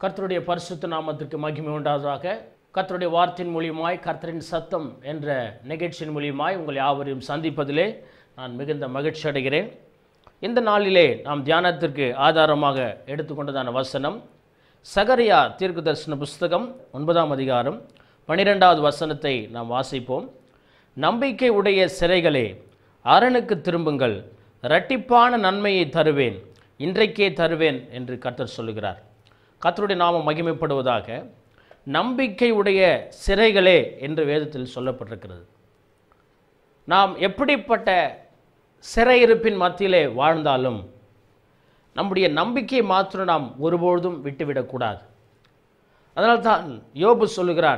கர்த்தருடைய பரிசுத்த நாமத்திற்கு மகிமை உண்டாவதாக கர்த்தருடைய வார்த்தையின் மூலியமாய் கர்த்தரின் சத்தம் என்ற நிகழ்ச்சியின் மூலியமாய் உங்கள் யாவரையும் சந்திப்பதிலே நான் மிகுந்த மகிழ்ச்சி அடைகிறேன் இந்த நாளிலே நாம் தியானத்திற்கு ஆதாரமாக எடுத்துக்கொண்டதான வசனம் சகரியா தீர்க்க தரிசன புஸ்தகம் ஒன்பதாம் அதிகாரம் பனிரெண்டாவது வசனத்தை நாம் வாசிப்போம் நம்பிக்கை உடைய சிறைகளே அரணுக்கு திரும்புங்கள் இரட்டிப்பான நன்மையை தருவேன் இன்றைக்கே தருவேன் என்று கர்த்தர் சொல்லுகிறார் கர்த்தருடைய நாமம் மகிமைப்படுவதாக நம்பிக்கை உடைய சிறைகளே என்று வேதத்தில் சொல்லப்பட்டிருக்கிறது நாம் எப்படிப்பட்ட சிறையிருப்பின் மத்தியிலே வாழ்ந்தாலும் நம்முடைய நம்பிக்கையை மாத்திரம் நாம் ஒருபொழுதும் விட்டுவிடக்கூடாது அதனால்தான் யோபு சொல்லுகிறான்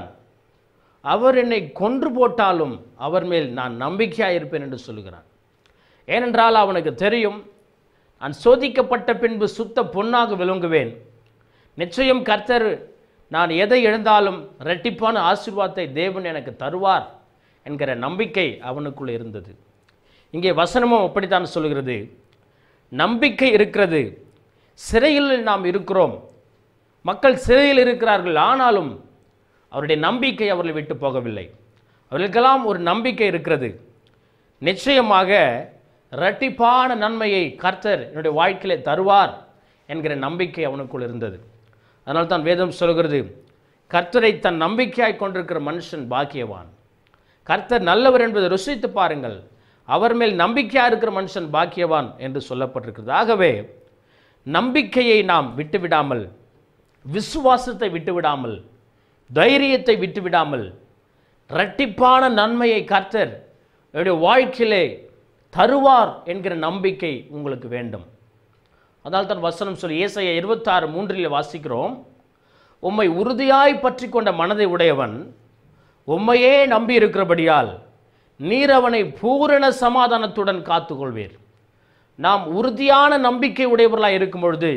அவர் என்னை கொன்று போட்டாலும் அவர் மேல் நான் நம்பிக்கையாக இருப்பேன் என்று சொல்லுகிறான் ஏனென்றால் அவனுக்கு தெரியும் நான் சோதிக்கப்பட்ட பின்பு சுத்த பொன்னாக விளங்குவேன் நிச்சயம் கர்த்தர் நான் எதை இழந்தாலும் இரட்டிப்பான ஆசீர்வாதத்தை தேவன் எனக்கு தருவார் என்கிற நம்பிக்கை அவனுக்குள் இருந்தது இங்கே வசனமும் அப்படித்தான் சொல்கிறது நம்பிக்கை இருக்கிறது சிறையில் நாம் இருக்கிறோம் மக்கள் சிறையில் இருக்கிறார்கள் ஆனாலும் அவருடைய நம்பிக்கை அவர்களை விட்டு போகவில்லை அவர்களுக்கெல்லாம் ஒரு நம்பிக்கை இருக்கிறது நிச்சயமாக இரட்டிப்பான நன்மையை கர்த்தர் என்னுடைய வாழ்க்கையிலே தருவார் என்கிற நம்பிக்கை அவனுக்குள் இருந்தது அதனால் தான் வேதம் சொல்கிறது கர்த்தரை தன் நம்பிக்கையாய் கொண்டிருக்கிற மனுஷன் பாக்கியவான் கர்த்தர் நல்லவர் என்பதை ருசித்து பாருங்கள் அவர் மேல் நம்பிக்கையாக இருக்கிற மனுஷன் பாக்கியவான் என்று சொல்லப்பட்டிருக்கிறது ஆகவே நம்பிக்கையை நாம் விட்டுவிடாமல் விசுவாசத்தை விட்டுவிடாமல் தைரியத்தை விட்டுவிடாமல் இரட்டிப்பான நன்மையை கர்த்தர் என்னுடைய வாழ்க்கையிலே தருவார் என்கிற நம்பிக்கை உங்களுக்கு வேண்டும் அதனால் தான் வசனம் சொல்லி ஏசைய இருபத்தாறு மூன்றில் வாசிக்கிறோம் உம்மை உறுதியாய் பற்றி கொண்ட மனதை உடையவன் உம்மையே நம்பி இருக்கிறபடியால் நீர் அவனை பூரண சமாதானத்துடன் காத்துக்கொள்வீர் நாம் உறுதியான நம்பிக்கை உடையவர்களாக இருக்கும் பொழுது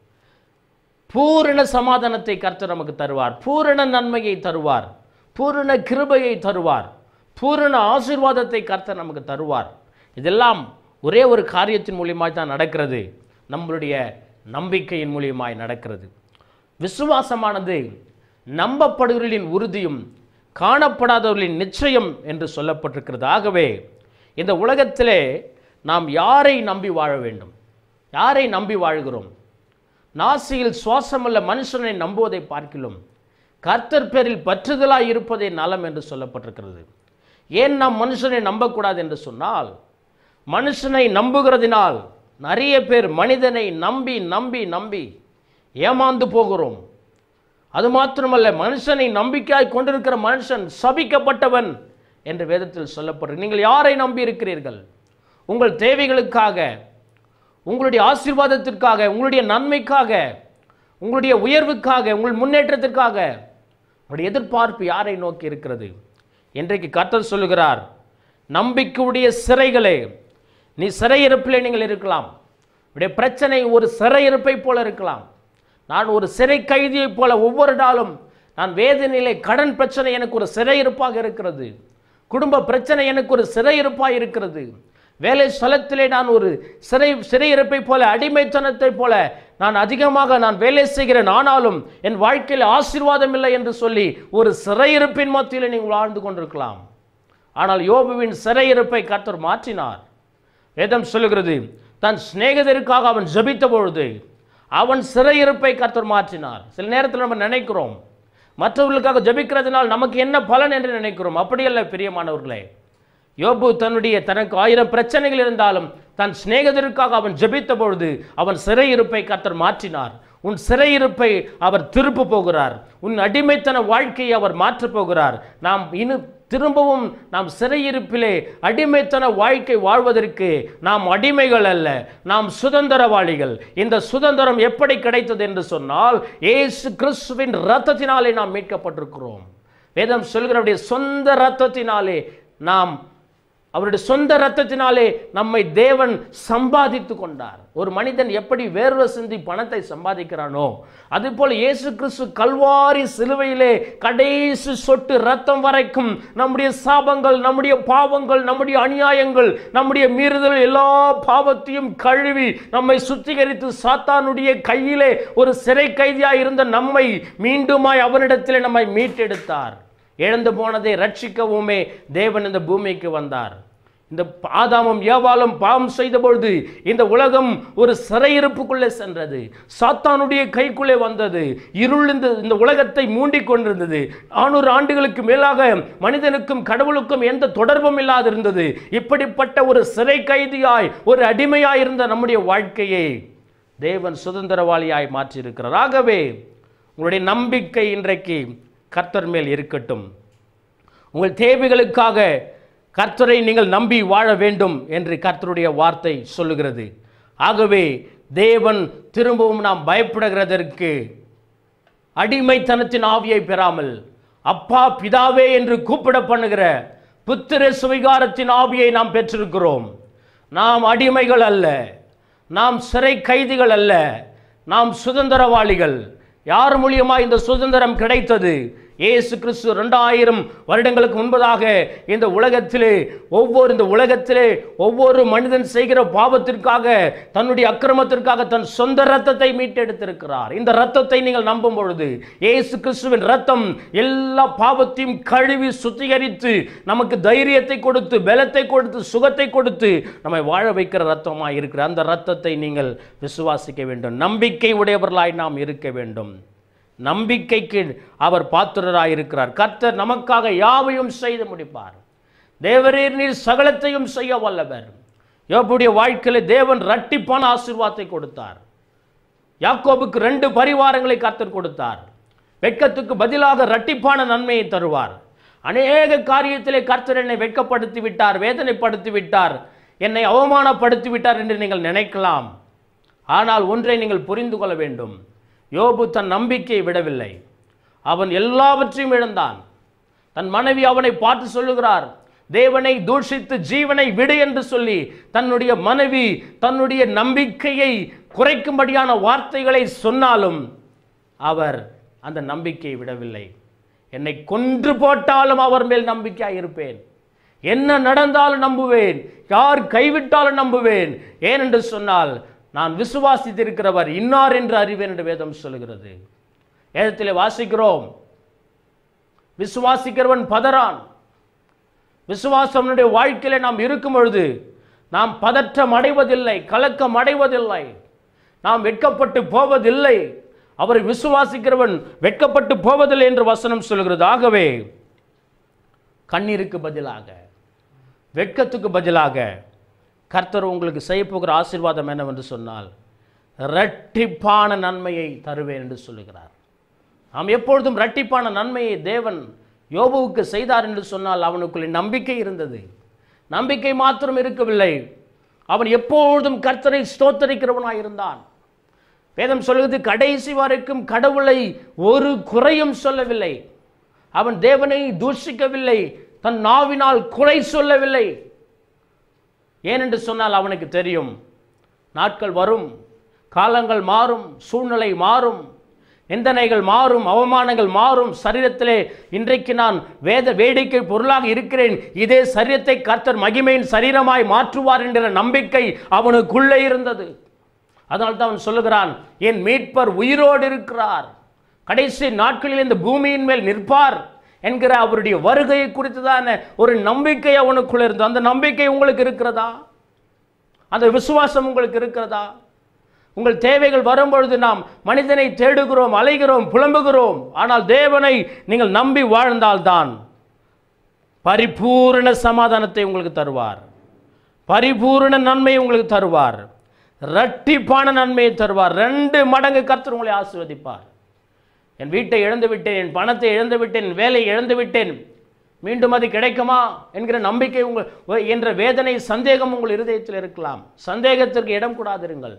பூரண சமாதானத்தை கர்த்தர் நமக்கு தருவார் பூரண நன்மையை தருவார் பூரண கிருபையை தருவார் பூரண ஆசீர்வாதத்தை கர்த்தர் நமக்கு தருவார் இதெல்லாம் ஒரே ஒரு காரியத்தின் மூலியமாய் தான் நடக்கிறது நம்மளுடைய நம்பிக்கையின் மூலியமாய் நடக்கிறது விசுவாசமானது நம்பப்படுகிறவர்களின் உறுதியும் காணப்படாதவர்களின் நிச்சயம் என்று சொல்லப்பட்டிருக்கிறது ஆகவே இந்த உலகத்திலே நாம் யாரை நம்பி வாழ வேண்டும் யாரை நம்பி வாழ்கிறோம் நாசியில் சுவாசமுள்ள மனுஷனை நம்புவதை பார்க்கிலும் கர்த்தர் பேரில் பற்றுதலாய் இருப்பதே நலம் என்று சொல்லப்பட்டிருக்கிறது ஏன் நாம் மனுஷனை நம்பக்கூடாது என்று சொன்னால் மனுஷனை நம்புகிறதினால் நிறைய பேர் மனிதனை நம்பி நம்பி நம்பி ஏமாந்து போகிறோம் அது மாத்திரமல்ல மனுஷனை நம்பிக்கையாய் கொண்டிருக்கிற மனுஷன் சபிக்கப்பட்டவன் என்று வேதத்தில் சொல்லப்படுறது நீங்கள் யாரை நம்பி இருக்கிறீர்கள் உங்கள் தேவைகளுக்காக உங்களுடைய ஆசீர்வாதத்திற்காக உங்களுடைய நன்மைக்காக உங்களுடைய உயர்வுக்காக உங்கள் முன்னேற்றத்திற்காக உங்களுடைய எதிர்பார்ப்பு யாரை நோக்கி இருக்கிறது இன்றைக்கு கர்த்தர் சொல்லுகிறார் நம்பிக்கையுடைய சிறைகளே நீ சிறையிருப்பில் நீங்கள் இருக்கலாம் உடைய பிரச்சனை ஒரு சிறையிருப்பை போல இருக்கலாம் நான் ஒரு சிறை கைதியைப் போல ஒவ்வொரு நாளும் நான் வேதனையிலே கடன் பிரச்சனை எனக்கு ஒரு சிறையிருப்பாக இருக்கிறது குடும்ப பிரச்சனை எனக்கு ஒரு சிறையிருப்பாக இருக்கிறது வேலை ஸ்தலத்திலே நான் ஒரு சிறை சிறையிருப்பை போல அடிமைத்தனத்தை போல நான் அதிகமாக நான் வேலை செய்கிறேன் ஆனாலும் என் வாழ்க்கையில் ஆசீர்வாதம் இல்லை என்று சொல்லி ஒரு சிறையிருப்பின் மத்தியில் நீங்கள் வாழ்ந்து கொண்டிருக்கலாம் ஆனால் யோபுவின் சிறையிருப்பை கர்த்தர் மாற்றினார் வேதம் சொல்லுகிறது தன் சிநேகிதருக்காக அவன் ஜபித்த பொழுது அவன் சிறையிருப்பை கர்த்தர் மாற்றினார் சில நேரத்தில் நம்ம நினைக்கிறோம் மற்றவர்களுக்காக ஜபிக்கிறதுனால் நமக்கு என்ன பலன் என்று நினைக்கிறோம் அப்படியல்ல பிரியமானவர்களே யோபு தன்னுடைய தனக்கு ஆயிரம் பிரச்சனைகள் இருந்தாலும் தன் சிநேகிதருக்காக அவன் ஜெபித்த பொழுது அவன் சிறையிருப்பை கர்த்தர் மாற்றினார் உன் சிறையிருப்பை அவர் திருப்பு போகிறார் உன் அடிமைத்தன வாழ்க்கையை அவர் மாற்றப் போகிறார் நாம் இன்னும் திரும்பவும் நாம் சிறையிருப்பிலே அடிமைத்தன வாழ்க்கை வாழ்வதற்கு நாம் அடிமைகள் அல்ல நாம் சுதந்திரவாளிகள் இந்த சுதந்திரம் எப்படி கிடைத்தது என்று சொன்னால் ஏசு கிறிஸ்துவின் ரத்தத்தினாலே நாம் மீட்கப்பட்டிருக்கிறோம் வேதம் சொல்கிறவருடைய சொந்த ரத்தத்தினாலே நாம் அவருடைய சொந்த ரத்தத்தினாலே நம்மை தேவன் சம்பாதித்து கொண்டார் ஒரு மனிதன் எப்படி வேர்வை சிந்தி பணத்தை சம்பாதிக்கிறானோ அதுபோல இயேசு கிறிஸ்து கல்வாரி சிலுவையிலே கடைசி சொட்டு ரத்தம் வரைக்கும் நம்முடைய சாபங்கள் நம்முடைய பாவங்கள் நம்முடைய அநியாயங்கள் நம்முடைய மீறுதல் எல்லா பாவத்தையும் கழுவி நம்மை சுத்திகரித்து சாத்தானுடைய கையிலே ஒரு சிறை கைதியாய் இருந்த நம்மை மீண்டுமாய் அவனிடத்திலே நம்மை மீட்டெடுத்தார் இழந்து போனதை ரட்சிக்கவுமே தேவன் இந்த பூமிக்கு வந்தார் இந்த ஆதாமும் ஏவாளும் பாவம் செய்த பொழுது இந்த உலகம் ஒரு சிறையிருப்புக்குள்ளே சென்றது சாத்தானுடைய கைக்குள்ளே வந்தது இருள் இந்த இந்த உலகத்தை மூண்டிக் கொண்டிருந்தது நானூறு ஆண்டுகளுக்கு மேலாக மனிதனுக்கும் கடவுளுக்கும் எந்த தொடர்பும் இல்லாதிருந்தது இப்படிப்பட்ட ஒரு சிறை கைதியாய் ஒரு அடிமையாய் இருந்த நம்முடைய வாழ்க்கையை தேவன் சுதந்திரவாளியாய் மாற்றியிருக்கிறார் ஆகவே உங்களுடைய நம்பிக்கை இன்றைக்கு கர்த்தர் மேல் இருக்கட்டும் உங்கள் தேவைகளுக்காக கர்த்தரை நீங்கள் நம்பி வாழ வேண்டும் என்று கர்த்தருடைய வார்த்தை சொல்லுகிறது ஆகவே தேவன் திரும்பவும் நாம் பயப்படுகிறதற்கு அடிமைத்தனத்தின் ஆவியை பெறாமல் அப்பா பிதாவே என்று கூப்பிட பண்ணுகிற புத்திர சுவிகாரத்தின் ஆவியை நாம் பெற்றிருக்கிறோம் நாம் அடிமைகள் அல்ல நாம் சிறை கைதிகள் அல்ல நாம் சுதந்திரவாளிகள் யார் மூலியமா இந்த சுதந்திரம் கிடைத்தது இயேசு கிறிஸ்து ரெண்டாயிரம் வருடங்களுக்கு முன்பதாக இந்த உலகத்திலே ஒவ்வொரு இந்த உலகத்திலே ஒவ்வொரு மனிதன் செய்கிற பாவத்திற்காக தன்னுடைய அக்கிரமத்திற்காக தன் சொந்த ரத்தத்தை மீட்டெடுத்திருக்கிறார் இந்த ரத்தத்தை நீங்கள் நம்பும் பொழுது இயேசு கிறிஸ்துவின் ரத்தம் எல்லா பாவத்தையும் கழுவி சுத்திகரித்து நமக்கு தைரியத்தை கொடுத்து பலத்தை கொடுத்து சுகத்தை கொடுத்து நம்மை வாழ வைக்கிற ரத்தமாய் இருக்கிற அந்த ரத்தத்தை நீங்கள் விசுவாசிக்க வேண்டும் நம்பிக்கை உடையவர்களாய் நாம் இருக்க வேண்டும் நம்பிக்கைக்கு அவர் பாத்திரராய் இருக்கிறார் கர்த்தர் நமக்காக யாவையும் செய்து முடிப்பார் தேவரீர் நீர் சகலத்தையும் செய்ய வல்லவர் யோபுடைய வாழ்க்கையில தேவன் ரட்டிப்பான ஆசீர்வாதத்தை கொடுத்தார் யாக்கோபுக்கு ரெண்டு பரிவாரங்களை கர்த்தர் கொடுத்தார் வெட்கத்துக்கு பதிலாக ரட்டிப்பான நன்மையை தருவார் அநேக காரியத்திலே கர்த்தர் என்னை வெட்கப்படுத்தி விட்டார் வேதனைப்படுத்தி விட்டார் என்னை அவமானப்படுத்தி விட்டார் என்று நீங்கள் நினைக்கலாம் ஆனால் ஒன்றை நீங்கள் புரிந்து கொள்ள வேண்டும் யோபு தன் நம்பிக்கையை விடவில்லை அவன் எல்லாவற்றையும் இழந்தான் தன் மனைவி அவனை பார்த்து சொல்லுகிறார் தேவனை தூஷித்து ஜீவனை விடு என்று சொல்லி தன்னுடைய மனைவி தன்னுடைய நம்பிக்கையை குறைக்கும்படியான வார்த்தைகளை சொன்னாலும் அவர் அந்த நம்பிக்கையை விடவில்லை என்னை கொன்று போட்டாலும் அவர் மேல் நம்பிக்கையாக இருப்பேன் என்ன நடந்தாலும் நம்புவேன் யார் கைவிட்டாலும் நம்புவேன் ஏனென்று சொன்னால் நான் விசுவாசித்திருக்கிறவர் இன்னார் என்று அறிவேன் என்று வேதம் சொல்லுகிறது வேதத்திலே வாசிக்கிறோம் விசுவாசிக்கிறவன் பதறான் விசுவாசனுடைய வாழ்க்கையில நாம் இருக்கும் பொழுது நாம் பதற்றம் அடைவதில்லை கலக்கம் அடைவதில்லை நாம் வெட்கப்பட்டு போவதில்லை அவரை விசுவாசிக்கிறவன் வெட்கப்பட்டு போவதில்லை என்று வசனம் சொல்கிறது ஆகவே கண்ணீருக்கு பதிலாக வெட்கத்துக்கு பதிலாக கர்த்தர் உங்களுக்கு செய்யப்போகிற ஆசீர்வாதம் என்னவென்று சொன்னால் இரட்டிப்பான நன்மையை தருவேன் என்று சொல்லுகிறார் நாம் எப்பொழுதும் இரட்டிப்பான நன்மையை தேவன் யோபுவுக்கு செய்தார் என்று சொன்னால் அவனுக்குள்ளே நம்பிக்கை இருந்தது நம்பிக்கை மாத்திரம் இருக்கவில்லை அவன் எப்பொழுதும் கர்த்தரை ஸ்தோத்தரிக்கிறவனாய் இருந்தான் வேதம் சொல்லுகிறது கடைசி வரைக்கும் கடவுளை ஒரு குறையும் சொல்லவில்லை அவன் தேவனை தூஷிக்கவில்லை தன் நாவினால் குறை சொல்லவில்லை ஏனென்று சொன்னால் அவனுக்கு தெரியும் நாட்கள் வரும் காலங்கள் மாறும் சூழ்நிலை மாறும் நிந்தனைகள் மாறும் அவமானங்கள் மாறும் சரீரத்திலே இன்றைக்கு நான் வேத வேடிக்கை பொருளாக இருக்கிறேன் இதே சரீரத்தை கர்த்தர் மகிமையின் சரீரமாய் மாற்றுவார் என்கிற நம்பிக்கை அவனுக்குள்ளே இருந்தது அதனால் தான் அவன் சொல்லுகிறான் என் மீட்பர் உயிரோடு இருக்கிறார் கடைசி நாட்களில் இந்த பூமியின் மேல் நிற்பார் என்கிற அவருடைய வருகையை குறித்துதான ஒரு நம்பிக்கை அவனுக்குள்ள இருந்தது அந்த நம்பிக்கை உங்களுக்கு இருக்கிறதா அந்த விசுவாசம் உங்களுக்கு இருக்கிறதா உங்கள் தேவைகள் வரும்பொழுது நாம் மனிதனை தேடுகிறோம் அலைகிறோம் புலம்புகிறோம் ஆனால் தேவனை நீங்கள் நம்பி வாழ்ந்தால்தான் பரிபூரண சமாதானத்தை உங்களுக்கு தருவார் பரிபூரண நன்மையை உங்களுக்கு தருவார் இரட்டிப்பான நன்மையை தருவார் ரெண்டு மடங்கு கர்த்தர் உங்களை ஆசீர்வதிப்பார் என் வீட்டை இழந்து விட்டேன் என் பணத்தை இழந்து விட்டேன் என் வேலையை இழந்து விட்டேன் மீண்டும் அது கிடைக்குமா என்கிற நம்பிக்கை உங்கள் என்ற வேதனை சந்தேகம் உங்கள் இருதயத்தில் இருக்கலாம் சந்தேகத்திற்கு இடம் கூடாதிருங்கள்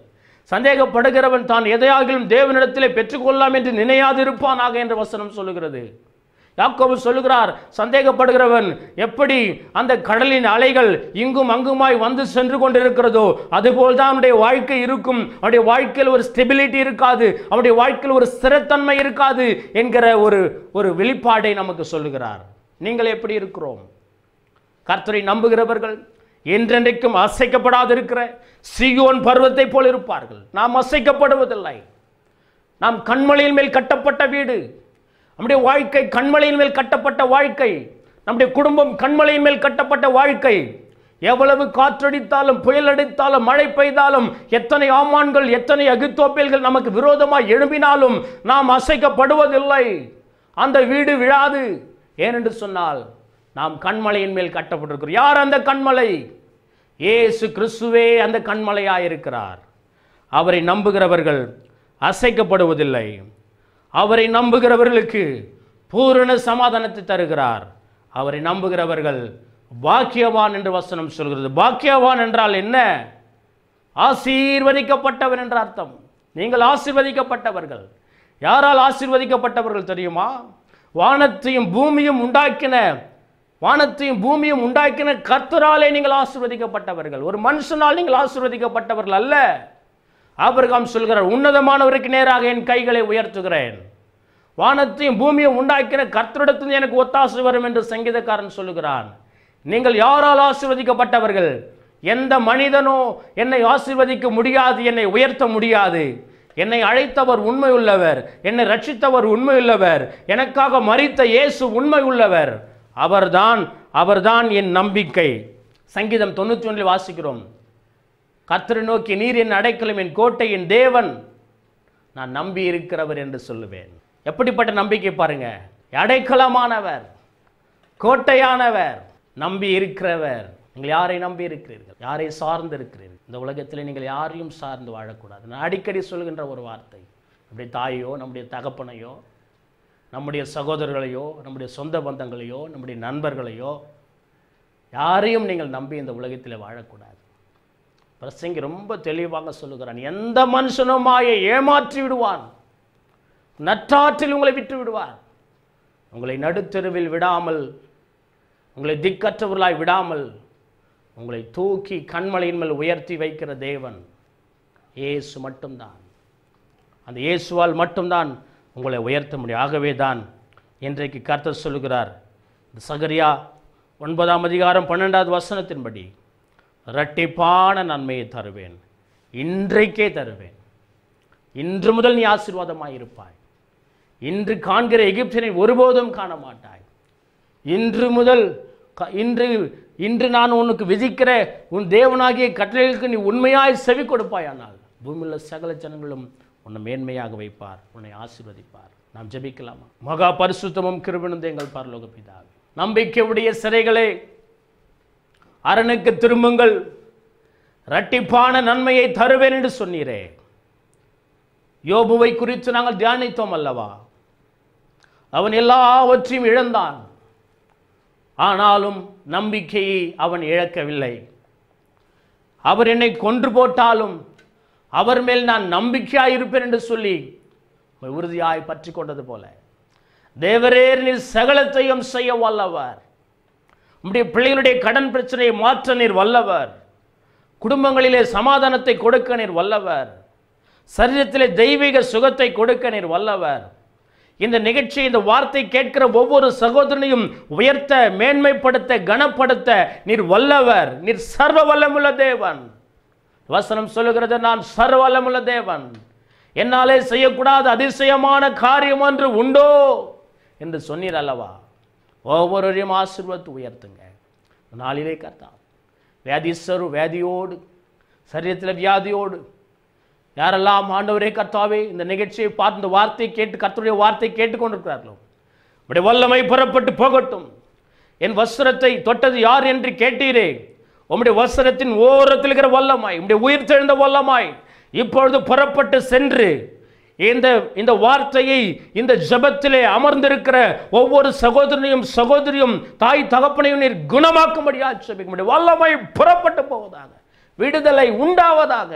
சந்தேகப்படுகிறவன் தான் எதையாகிலும் தேவனிடத்திலே பெற்றுக்கொள்ளலாம் என்று நினையாதிருப்பானாக என்ற வசனம் சொல்லுகிறது யாக்கோபு சொல்லுகிறார் சந்தேகப்படுகிறவன் எப்படி அந்த கடலின் அலைகள் இங்கும் அங்குமாய் வந்து சென்று கொண்டிருக்கிறதோ அதுபோல் தான் அவனுடைய வாழ்க்கை இருக்கும் அவனுடைய வாழ்க்கையில் ஒரு ஸ்டெபிலிட்டி இருக்காது அவனுடைய வாழ்க்கையில் ஒரு ஸ்திரத்தன்மை இருக்காது என்கிற ஒரு ஒரு வெளிப்பாடை நமக்கு சொல்லுகிறார் நீங்கள் எப்படி இருக்கிறோம் கர்த்தரை நம்புகிறவர்கள் என்றென்றைக்கும் அசைக்கப்படாதிருக்கிற சியோன் பருவத்தை போல் இருப்பார்கள் நாம் அசைக்கப்படுவதில்லை நாம் கண்மலையின் மேல் கட்டப்பட்ட வீடு நம்முடைய வாழ்க்கை கண்மலையின் மேல் கட்டப்பட்ட வாழ்க்கை நம்முடைய குடும்பம் கண்மலையின் மேல் கட்டப்பட்ட வாழ்க்கை எவ்வளவு காற்றடித்தாலும் புயல் அடித்தாலும் மழை பெய்தாலும் எத்தனை ஆமான்கள் எத்தனை அகித்தோப்பேல்கள் நமக்கு விரோதமாக எழும்பினாலும் நாம் அசைக்கப்படுவதில்லை அந்த வீடு விழாது ஏனென்று சொன்னால் நாம் கண்மலையின் மேல் கட்டப்பட்டிருக்கிறோம் யார் அந்த கண்மலை இயேசு கிறிஸ்துவே அந்த கண்மலையாயிருக்கிறார் அவரை நம்புகிறவர்கள் அசைக்கப்படுவதில்லை அவரை நம்புகிறவர்களுக்கு பூரண சமாதானத்தை தருகிறார் அவரை நம்புகிறவர்கள் பாக்கியவான் என்று வசனம் சொல்கிறது பாக்கியவான் என்றால் என்ன ஆசீர்வதிக்கப்பட்டவன் என்ற அர்த்தம் நீங்கள் ஆசீர்வதிக்கப்பட்டவர்கள் யாரால் ஆசீர்வதிக்கப்பட்டவர்கள் தெரியுமா வானத்தையும் பூமியும் உண்டாக்கின வானத்தையும் பூமியும் உண்டாக்கின கர்த்தராலே நீங்கள் ஆசீர்வதிக்கப்பட்டவர்கள் ஒரு மனுஷனால் நீங்கள் ஆசீர்வதிக்கப்பட்டவர்கள் அல்ல ஆபிரகாம் சொல்கிறார் உன்னதமானவருக்கு நேராக என் கைகளை உயர்த்துகிறேன் வானத்தையும் பூமியும் உண்டாக்கின கர்த்தரிடத்தில் எனக்கு ஒத்தாசை வரும் என்று சங்கீதக்காரன் சொல்லுகிறான் நீங்கள் யாரால் ஆசீர்வதிக்கப்பட்டவர்கள் எந்த மனிதனோ என்னை ஆசீர்வதிக்க முடியாது என்னை உயர்த்த முடியாது என்னை அழைத்தவர் உண்மை உள்ளவர் என்னை ரட்சித்தவர் உண்மை உள்ளவர் எனக்காக மறித்த இயேசு உண்மை உள்ளவர் அவர்தான் அவர்தான் என் நம்பிக்கை சங்கீதம் தொண்ணூற்றி ஒன்றில் வாசிக்கிறோம் கர்த்தரை நோக்கி நீர் என் அடைக்கலம் என் கோட்டை என் தேவன் நான் நம்பி இருக்கிறவர் என்று சொல்லுவேன் எப்படிப்பட்ட நம்பிக்கை பாருங்க அடைக்கலமானவர் கோட்டையானவர் நம்பி இருக்கிறவர் நீங்கள் யாரை நம்பி இருக்கிறீர்கள் யாரை சார்ந்து இருக்கிறீர்கள் இந்த உலகத்தில் நீங்கள் யாரையும் சார்ந்து வாழக்கூடாது நான் அடிக்கடி சொல்கின்ற ஒரு வார்த்தை நம்முடைய தாயோ நம்முடைய தகப்பனையோ நம்முடைய சகோதரர்களையோ நம்முடைய சொந்த பந்தங்களையோ நம்முடைய நண்பர்களையோ யாரையும் நீங்கள் நம்பி இந்த உலகத்தில் வாழக்கூடாது பிரசங்கி ரொம்ப தெளிவாக சொல்லுகிறான் எந்த மனுஷனும் மாயை ஏமாற்றி விடுவான் நற்றாற்றில் உங்களை விட்டு விடுவார் உங்களை நடுத்தெருவில் விடாமல் உங்களை திக்கற்றவர்களாய் விடாமல் உங்களை தூக்கி கண்மலையின் மேல் உயர்த்தி வைக்கிற தேவன் இயேசு மட்டும்தான் அந்த இயேசுவால் மட்டும்தான் உங்களை உயர்த்த முடியும் ஆகவே தான் இன்றைக்கு கர்த்தர் சொல்லுகிறார் இந்த சகரியா ஒன்பதாம் அதிகாரம் பன்னெண்டாவது வசனத்தின்படி இரட்டிப்பான நன்மையை தருவேன் இன்றைக்கே தருவேன் இன்று முதல் நீ ஆசீர்வாதமாய் இருப்பாய் இன்று காண்கிற எகிப்தினை ஒருபோதும் காண மாட்டாய் இன்று முதல் க- இன்று இன்று நான் உனக்கு விதிக்கிற உன் தேவனாகிய கட்டளைகளுக்கு நீ உண்மையாய் செவி கொடுப்பாயானால் பூமியில் சகல ஜனங்களும் உன்னை மேன்மையாக வைப்பார் உன்னை ஆசீர்வதிப்பார் நாம் ஜெபிக்கலாமா மகா பரிசுத்தமும் கிருபனும் எங்கள் பரலோக பிதாவே நம்பிக்கையுடைய சிறைகளே அரணுக்கு திரும்புங்கள் இரட்டிப்பான நன்மையை தருவேன் என்று சொன்னீரே யோபுவை குறித்து நாங்கள் தியானித்தோம் அல்லவா அவன் எல்லாவற்றையும் இழந்தான் ஆனாலும் நம்பிக்கையை அவன் இழக்கவில்லை அவர் என்னை கொன்று போட்டாலும் அவர் மேல் நான் நம்பிக்கையாய் இருப்பேன் என்று சொல்லி உம்மை உறுதியாய் பற்றி கொண்டது போல தேவரேர் நீர் சகலத்தையும் செய்ய வல்லவர் உம்முடைய பிள்ளைகளுடைய கடன் பிரச்சனையை மாற்ற நீர் வல்லவர் குடும்பங்களிலே சமாதானத்தை கொடுக்க நீர் வல்லவர் சரீரத்திலே தெய்வீக சுகத்தை கொடுக்க நீர் வல்லவர் இந்த நிகழ்ச்சி இந்த வார்த்தை கேட்கிற ஒவ்வொரு சகோதரனையும் உயர்த்த மேன்மைப்படுத்த கனப்படுத்த நீர் வல்லவர் நீர் சர்வ வல்லமுள்ள தேவன் வசனம் சொல்லுகிறது நான் சர்வ வல்லமுள்ள தேவன் என்னாலே செய்யக்கூடாத அதிசயமான காரியம் ஒன்று உண்டோ என்று சொன்னீர் அல்லவா ஒவ்வொருவரையும் ஆசீர்வத்து உயர்த்துங்க நாளிலே கர்த்தா வியாதிஸ்வரு வியாதியோடு சரீரத்தில் வியாதியோடு யாரெல்லாம் ஆண்டவரே கர்த்தாவே இந்த நிகழ்ச்சியை பார்த்து இந்த வார்த்தையை கேட்டு கர்த்தருடைய வார்த்தையை கேட்டுக்கொண்டிருக்கிறார்களோ உடைய வல்லமை புறப்பட்டு போகட்டும் என் வஸ்திரத்தை தொட்டது யார் என்று கேட்டீரே உம்முடைய வஸ்திரத்தின் ஓரத்தில் இருக்கிற வல்லமாய் உம்முடைய உயிர் தெழுந்த வல்லமாய் இப்பொழுது புறப்பட்டு சென்று இந்த இந்த வார்த்தையை இந்த ஜெபத்திலே அமர்ந்திருக்கிற ஒவ்வொரு சகோதரனையும் சகோதரியும் தாய் தகப்பனையும் நீர் குணமாக்கும்படியா ஜெபிக்க முடியும் வல்லமை புறப்பட்டு போவதாக விடுதலை உண்டாவதாக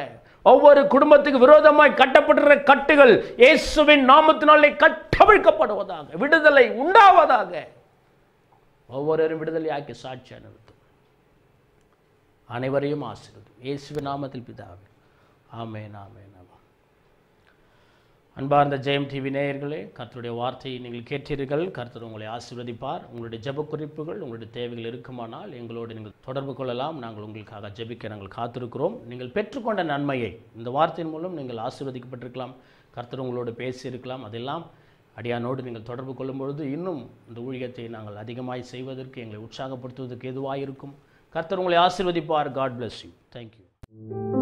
ஒவ்வொரு குடும்பத்துக்கு விரோதமாய் கட்டப்பட்டிருக்கிற கட்டுகள் இயேசுவின் நாமத்தினாலே கட்டவிழ்க்கப்படுவதாக விடுதலை உண்டாவதாக ஒவ்வொருவரும் விடுதலையாக்கி சாட்சி நிறுத்தும் அனைவரையும் ஆசீர்வதும் இயேசுவின் நாமத்தில் பிதாவே ஆமென் ஆமென் ஆமென் அன்பார்ந்த ஜெயம் டிவி நேயர்களே கர்த்தருடைய வார்த்தையை நீங்கள் கேட்டீர்கள் கர்த்தர் உங்களை ஆசீர்வதிப்பார் உங்களுடைய ஜெப குறிப்புகள் உங்களுடைய தேவைகள் இருக்குமானால் எங்களோடு நீங்கள் தொடர்பு கொள்ளலாம் நாங்கள் உங்களுக்காக ஜெபிக்க நாங்கள் காத்திருக்கிறோம் நீங்கள் பெற்றுக்கொண்ட நன்மையை இந்த வார்த்தையின் மூலம் நீங்கள் ஆசீர்வதிக்கப்பட்டிருக்கலாம் கர்த்தர் உங்களோடு பேசியிருக்கலாம் அதெல்லாம் அடியானோடு நீங்கள் தொடர்பு கொள்ளும் பொழுது இன்னும் இந்த ஊழியத்தை நாங்கள் அதிகமாய் செய்வதற்கு எங்களை உற்சாகப்படுத்துவதற்கு எதுவாக இருக்கும் கர்த்தர் உங்களை ஆசீர்வதிப்பார் காட் bless யூ தேங்க்யூ